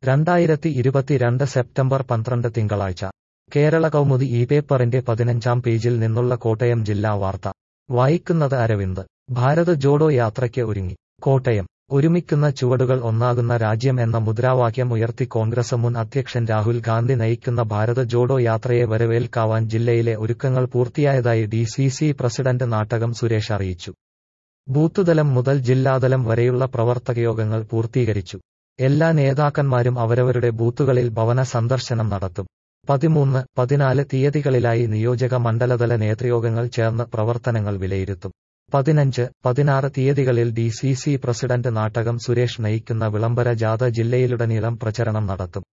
രണ്ടായിരത്തി ഇരുപത്തിരണ്ട് സെപ്റ്റംബർ പന്ത്രണ്ട് തിങ്കളാഴ്ച കേരള കൗമുദി ഈ പേപ്പറിന്റെ പതിനഞ്ചാം പേജിൽ നിന്നുള്ള കോട്ടയം ജില്ലാ വാർത്ത വായിക്കുന്നത് അരവിന്ദ് ഭാരത് ജോഡോ യാത്രയ്ക്ക് ഒരുങ്ങി കോട്ടയം ഒരുമിക്കുന്ന ചുവടുകൾ ഒന്നാകുന്ന രാജ്യം എന്ന മുദ്രാവാക്യം ഉയർത്തി കോൺഗ്രസ് മുൻ അധ്യക്ഷൻ രാഹുൽ ഗാന്ധി നയിക്കുന്ന ഭാരത് ജോഡോ യാത്രയെ വരവേൽക്കാവാൻ ജില്ലയിലെ ഒരുക്കങ്ങൾ പൂർത്തിയായതായി D C C president Nattakam Suresh അറിയിച്ചു ബൂത്തുതലം മുതൽ ജില്ലാതലം വരെയുള്ള പ്രവർത്തകയോഗങ്ങൾ പൂർത്തീകരിച്ചു എല്ലാ നേതാക്കന്മാരും അവരവരുടെ ബൂത്തുകളിൽ ഭവന സന്ദർശനം നടത്തും പതിമൂന്ന് പതിനാല് തീയതികളിലായി നിയോജക മണ്ഡലതല നേതൃയോഗങ്ങൾ ചേർന്ന് പ്രവർത്തനങ്ങൾ വിലയിരുത്തും പതിനഞ്ച് പതിനാറ് തീയതികളിൽ D C C president Nattakam Suresh നയിക്കുന്ന വിളംബര ജാഥ ജില്ലയിലുടനീളം പ്രചരണം നടത്തും